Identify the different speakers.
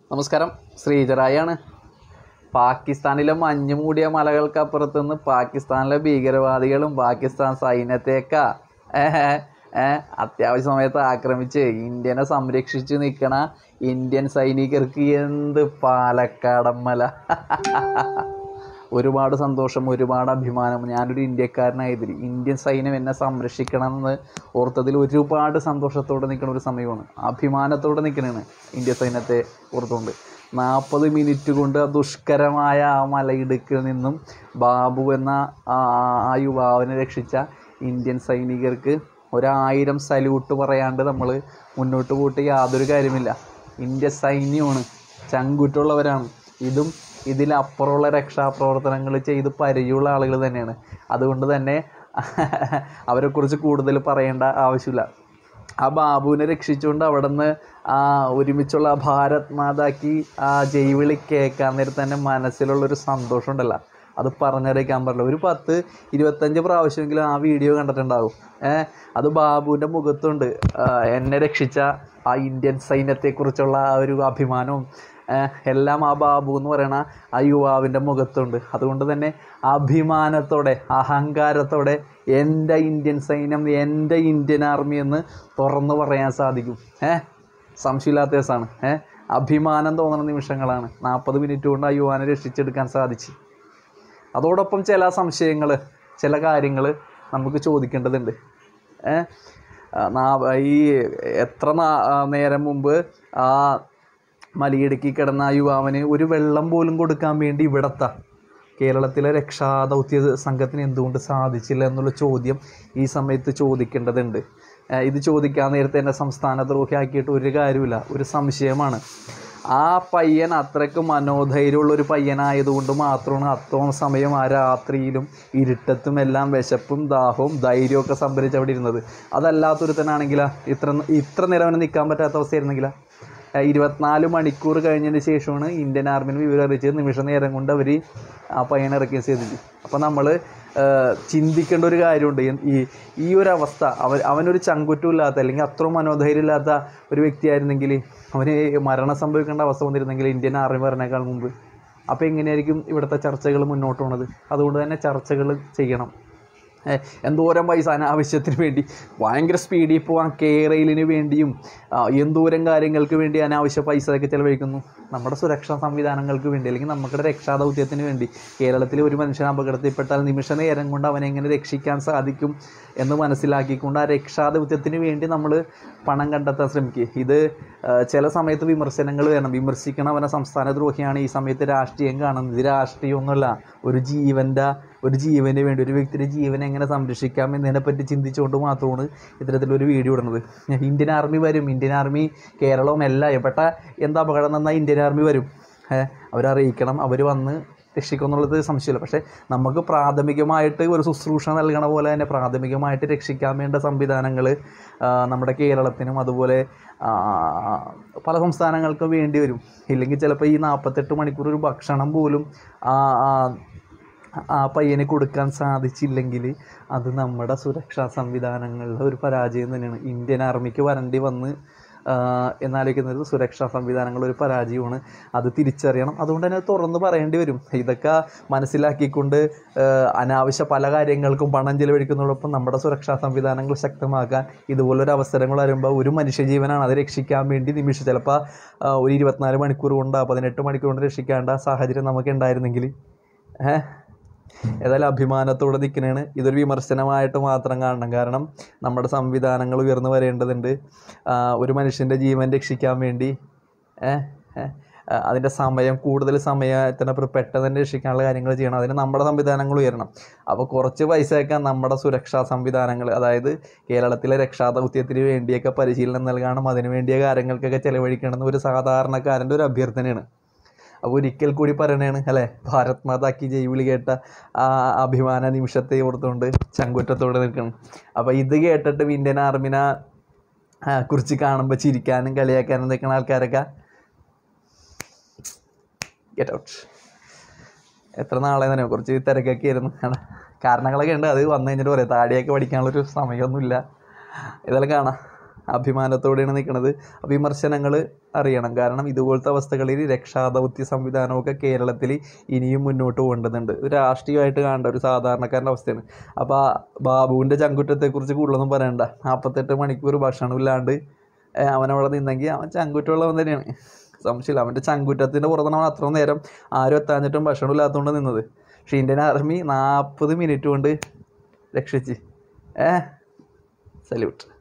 Speaker 1: നമസ്കാരം ശ്രീജറായാണ് പാകിസ്ഥാനിലെ മഞ്ഞ് മൂടിയ മലകൾക്കപ്പുറത്ത് നിന്ന് പാകിസ്ഥാനിലെ ഭീകരവാദികളും പാകിസ്ഥാൻ സൈന്യത്തേക്ക ഏഹ് ഏഹ് അത്യാവശ്യ സമയത്ത് ആക്രമിച്ച് ഇന്ത്യനെ സംരക്ഷിച്ച് നിൽക്കണ ഇന്ത്യൻ സൈനികർക്ക് എന്ത് പാലക്കാടൻ മല ഒരുപാട് സന്തോഷം ഒരുപാട് അഭിമാനം ഞാനൊരു ഇന്ത്യക്കാരനായതിൽ ഇന്ത്യൻ സൈന്യം എന്നെ സംരക്ഷിക്കണമെന്ന് ഓർത്തതിൽ ഒരുപാട് സന്തോഷത്തോടെ നിൽക്കുന്ന ഒരു സമയമാണ് അഭിമാനത്തോടെ നിൽക്കണതാണ് ഇന്ത്യ സൈന്യത്തെ ഓർത്തുകൊണ്ട് നാൽപ്പത് മിനിറ്റ് കൊണ്ട് ആ ദുഷ്കരമായ ആ മലയിടുക്കിൽ നിന്നും ബാബു എന്ന ആ ആ യുവാവിനെ രക്ഷിച്ച ഇന്ത്യൻ സൈനികർക്ക് ഒരായിരം സല്യൂട്ട് പറയാണ്ട് നമ്മൾ മുന്നോട്ട് പോയിട്ട് യാതൊരു കാര്യമില്ല ഇന്ത്യ സൈന്യമാണ് ചങ്കുറ്റുള്ളവരാണ് ഇതും ഇതിലപ്പുറമുള്ള രക്ഷാപ്രവർത്തനങ്ങൾ ചെയ്ത് പരിചയമുള്ള ആളുകൾ തന്നെയാണ് അതുകൊണ്ട് തന്നെ അവരെക്കുറിച്ച് കൂടുതൽ പറയേണ്ട ആവശ്യമില്ല ആ ബാബുവിനെ രക്ഷിച്ചുകൊണ്ട് അവിടെ നിന്ന് ആ ഒരുമിച്ചുള്ള ആ ഭാരത് മാതാക്കി ആ ജൈവിളി കേൾക്കാൻ നേരത്ത് തന്നെ മനസ്സിലുള്ളൊരു സന്തോഷം ഉണ്ടല്ലോ അത് പറഞ്ഞറിയിക്കാൻ പറ്റില്ല ഒരു പത്ത് ഇരുപത്തഞ്ച് പ്രാവശ്യമെങ്കിലും ആ വീഡിയോ കണ്ടിട്ടുണ്ടാകും ഏഹ് അത് ബാബുവിൻ്റെ മുഖത്തുണ്ട് ആ, എന്നെ രക്ഷിച്ച ആ ഇന്ത്യൻ സൈന്യത്തെക്കുറിച്ചുള്ള ആ ഒരു അഭിമാനവും ഏഹ് എല്ലാം ആ ബാബു എന്ന് പറയണ ആ യുവാവിൻ്റെ മുഖത്തുണ്ട് അതുകൊണ്ട് തന്നെ അഭിമാനത്തോടെ അഹങ്കാരത്തോടെ എൻ്റെ ഇന്ത്യൻ സൈന്യം എൻ്റെ ഇന്ത്യൻ ആർമി എന്ന് തുറന്നു പറയാൻ സാധിക്കും ഏഹ് സംശയമില്ലാത്ത കേസാണ് ഏഹ് അഭിമാനം തോന്നുന്ന നിമിഷങ്ങളാണ് നാൽപ്പത് മിനിറ്റ് കൊണ്ട് ആ യുവാനെ രക്ഷിച്ചെടുക്കാൻ സാധിച്ചു അതോടൊപ്പം ചില സംശയങ്ങൾ ചില കാര്യങ്ങൾ നമുക്ക് ചോദിക്കേണ്ടതുണ്ട് ഏ? ആ, നാ- ഈ എത്ര നാ- ആ, നേരം മുമ്പ് ആ മലയിടുക്കി കിടന്ന ആ യുവാവിന് ഒരു വെള്ളം പോലും കൊടുക്കാൻ വേണ്ടി ഇവിടത്ത കേരളത്തിലെ രക്ഷാദൗത്യ സംഘത്തിന് എന്തുകൊണ്ട് സാധിച്ചില്ല എന്നുള്ള ചോദ്യം ഈ സമയത്ത് ചോദിക്കേണ്ടതുണ്ട് ഏ, ഇത് ചോദിക്കാൻ നേരത്തെ എന്നെ സംസ്ഥാന ദ്രോഹിയാക്കിയിട്ട് ഒരു കാര്യമില്ല ഒരു സംശയമാണ് ആ പയ്യൻ അത്രയ്ക്ക് മനോധൈര്യമുള്ള ഒരു പയ്യനായതുകൊണ്ട് മാത്രമാണ് അത്രയും സമയം ആ രാത്രിയിലും ഇരുട്ടത്തും എല്ലാം വിശപ്പും ദാഹവും ധൈര്യമൊക്കെ സംഭരിച്ച് അവിടെ ഇരുന്നത് അതല്ലാത്തൊരുത്തനാണെങ്കിലാ ഇത്ര ഇത്ര നേരം അവന് നിൽക്കാൻ പറ്റാത്ത അവസ്ഥയായിരുന്നെങ്കിലാ ഏഹ് ഇരുപത്തിനാല് മണിക്കൂർ കഴിഞ്ഞതിന് ശേഷമാണ് ഇന്ത്യൻ ആർമിന് വിവരം അറിയിച്ചത് നിമിഷ നേരം കൊണ്ട് അവർ ആ പയ്യനെ ഇറക്കിയ ചെയ്തത് അപ്പോൾ നമ്മൾ ചിന്തിക്കേണ്ട ഒരു കാര്യമുണ്ട് ഈ- ഈ ഈ ഒരു അവസ്ഥ അവൻ അവനൊരു ചങ്കുറ്റും ഇല്ലാത്ത അല്ലെങ്കിൽ അത്രയും മനോധൈര്യം ഇല്ലാത്ത ഒരു വ്യക്തിയായിരുന്നെങ്കിൽ അവന് മരണം സംഭവിക്കേണ്ട അവസ്ഥ വന്നിരുന്നെങ്കിൽ ഇന്ത്യൻ ആർമി വരണേക്കാൾ മുമ്പ് അപ്പോൾ എങ്ങനെയായിരിക്കും ഇവിടുത്തെ ചർച്ചകൾ മുന്നോട്ട് പോണത് അതുകൊണ്ട് തന്നെ ചർച്ചകൾ ചെയ്യണം ഏ, എന്തോരം പൈസ അനാവശ്യത്തിന് വേണ്ടി ഭയങ്കര സ്പീഡിൽ പോകാൻ കെ റെയിലിന് വേണ്ടിയും ആ, എന്തോരം കാര്യങ്ങൾക്ക് വേണ്ടി അനാവശ്യ പൈസയൊക്കെ ചിലവഴിക്കുന്നു നമ്മുടെ സുരക്ഷാ സംവിധാനങ്ങൾക്ക് വേണ്ടി അല്ലെങ്കിൽ നമ്മുടെ രക്ഷാദൗത്യത്തിന് വേണ്ടി കേരളത്തിൽ ഒരു മനുഷ്യൻ അപകടത്തിൽപ്പെട്ടാൽ നിമിഷ നേരം കൊണ്ട് അവനെ എങ്ങനെ രക്ഷിക്കാൻ സാധിക്കും എന്ന് മനസ്സിലാക്കിക്കൊണ്ട് ആ രക്ഷാദൗത്യത്തിന് വേണ്ടി നമ്മൾ പണം കണ്ടെത്താൻ ശ്രമിക്കുക ഇത് ആ, ചില സമയത്ത് വിമർശനങ്ങൾ വേണം വിമർശിക്കണം അവനെ സംസ്ഥാന ദ്രോഹിയാണ് ഈ സമയത്ത് രാഷ്ട്രീയം കാണുന്നത് ഇത് രാഷ്ട്രീയമൊന്നുമല്ല ഒരു ജീവൻ്റെ ഒരു ജീവന് വേണ്ടി ഒരു വ്യക്തിയുടെ ജീവൻ എങ്ങനെ സംരക്ഷിക്കാം എന്നതിനെപ്പറ്റി ചിന്തിച്ചുകൊണ്ട് മാത്രമാണ് ഇത്തരത്തിലൊരു വീഡിയോ ഇടുന്നത് ഇന്ത്യൻ ആർമി വരും ഇന്ത്യൻ ആർമി കേരളവും എല്ലാം എവിടെ എന്താ അപകടം നന്നാൽ ഇന്ത്യൻ ആർമി വരും ഏഹ് അവരറിയിക്കണം അവർ വന്ന് രക്ഷിക്കും എന്നുള്ളത് സംശയമില്ല പക്ഷേ നമുക്ക് പ്രാഥമികമായിട്ട് ഒരു ശുശ്രൂഷ നൽകണ പോലെ തന്നെ പ്രാഥമികമായിട്ട് രക്ഷിക്കാൻ വേണ്ട സംവിധാനങ്ങൾ നമ്മുടെ കേരളത്തിനും അതുപോലെ ആ, പല സംസ്ഥാനങ്ങൾക്കും വേണ്ടി വരും ഇല്ലെങ്കിൽ ചിലപ്പോൾ ഈ നാൽപ്പത്തെട്ട് മണിക്കൂർ ഒരു ഭക്ഷണം പോലും ആ ആ ആ പയ്യന് കൊടുക്കാൻ സാധിച്ചില്ലെങ്കിൽ അത് നമ്മുടെ സുരക്ഷാ സംവിധാനങ്ങളുടെ ഒരു പരാജയം തന്നെയാണ് ഇന്ത്യൻ ആർമിക്ക് വരേണ്ടി വന്ന് ആ, എന്നാലോചിക്കുന്നത് സുരക്ഷാ സംവിധാനങ്ങളുടെ ഒരു പരാജയമാണ് അത് തിരിച്ചറിയണം അതുകൊണ്ട് തന്നെ അത് തുറന്ന് പറയേണ്ടി വരും ഇതൊക്കെ മനസ്സിലാക്കിക്കൊണ്ട് ആ, അനാവശ്യ പല കാര്യങ്ങൾക്കും പണം ചെലവഴിക്കുന്നതോടൊപ്പം നമ്മുടെ സുരക്ഷാ സംവിധാനങ്ങൾ ശക്തമാക്കാൻ ഇതുപോലൊരു അവസരങ്ങൾ വരുമ്പോൾ ഒരു മനുഷ്യജീവനാണ് അത് രക്ഷിക്കാൻ വേണ്ടി നിമിഷം ചിലപ്പോൾ ആ, ഒരു ഇരുപത്തിനാല് മണിക്കൂർ കൊണ്ട് പതിനെട്ട് മണിക്കൂർ കൊണ്ട് രക്ഷിക്കേണ്ട സാഹചര്യം നമുക്ക് ഉണ്ടായിരുന്നെങ്കിൽ ഏഹ് ഏതായാലും അഭിമാനത്തോടെ നിൽക്കുന്നതാണ് ഇതൊരു വിമർശനമായിട്ട് മാത്രം കാണണം കാരണം നമ്മുടെ സംവിധാനങ്ങൾ ഉയർന്നു വരേണ്ടതുണ്ട് ആ, ഒരു മനുഷ്യൻ്റെ ജീവൻ രക്ഷിക്കാൻ വേണ്ടി ഏഹ് ഏഹ്, ആ, അതിൻ്റെ സമയം കൂടുതൽ സമയത്തിനപ്പുറം പെട്ടെന്ന് തന്നെ രക്ഷിക്കാനുള്ള കാര്യങ്ങൾ ചെയ്യണം അതിന് നമ്മുടെ സംവിധാനങ്ങൾ ഉയരണം അപ്പോൾ കുറച്ച് പൈസയൊക്കെ നമ്മുടെ സുരക്ഷാ സംവിധാനങ്ങൾ അതായത് കേരളത്തിലെ രക്ഷാദൗത്യത്തിന് വേണ്ടിയൊക്കെ പരിശീലനം നൽകണം അതിന് വേണ്ടിയ കാര്യങ്ങൾക്കൊക്കെ ചെലവഴിക്കണമെന്ന് ഒരു സാധാരണക്കാരൻ്റെ ഒരു അഭ്യർത്ഥനയാണ് അപ്പോൾ ഒരിക്കൽ കൂടി പറയണതാണ് അല്ലേ ഭാരത് മാതാക്കി ജയ് വിളി കേട്ട ആ അഭിമാന നിമിഷത്തെ ഓർത്തുകൊണ്ട് ചങ്കുറ്റത്തോടെ നിൽക്കണം അപ്പോൾ ഇത് കേട്ടിട്ട് ഇന്ത്യൻ ആർമിനെ ആ, കുറിച്ച് കാണുമ്പോൾ ചിരിക്കാനും കളിയാക്കാനും നിൽക്കുന്ന ആൾക്കാരൊക്കെ ഗെറ്റ് ഔട്ട് എത്ര നാളെ തന്നെ കുറച്ച് തിരക്കൊക്കെ ആയിരുന്നു കാരണങ്ങളൊക്കെ ഉണ്ട് അത് വന്നു കഴിഞ്ഞിട്ട് പറയാം താടിയൊക്കെ പഠിക്കാനുള്ളൊരു സമയമൊന്നുമില്ല ഇതെല്ലാം കാണാം അഭിമാനത്തോടെയാണ് നിൽക്കുന്നത് വിമർശനങ്ങൾ അറിയണം കാരണം ഇതുപോലത്തെ അവസ്ഥകളിൽ രക്ഷാദൗത്യ സംവിധാനമൊക്കെ കേരളത്തിൽ ഇനിയും മുന്നോട്ട് പോകേണ്ടതുണ്ട് ഒരു രാഷ്ട്രീയമായിട്ട് കാണേണ്ട ഒരു സാധാരണക്കാരൻ്റെ അവസ്ഥയാണ് അപ്പോൾ ആ ബാബുവിൻ്റെ ചങ്കുറ്റത്തെക്കുറിച്ച് കൂടുതലൊന്നും പറയണ്ട നാൽപ്പത്തെട്ട് മണിക്കൂർ ഭക്ഷണമില്ലാണ്ട് ഏഹ് അവനവിടെ നിന്നെങ്കിൽ അവൻ ചങ്കുറ്റമുള്ളവൻ തന്നെയാണ് സംശയമില്ല അവൻ്റെ ചങ്കുറ്റത്തിൻ്റെ പുറത്താണ് അവൻ അത്രയും നേരം ആരും എത്താഞ്ഞിട്ടും ഭക്ഷണമില്ലാത്തതുകൊണ്ട് നിന്നത് പക്ഷേ ഇന്ത്യൻ ആർമി നാൽപ്പത് മിനിറ്റ് കൊണ്ട് രക്ഷിച്ച് ഏ സല്യൂട്ട്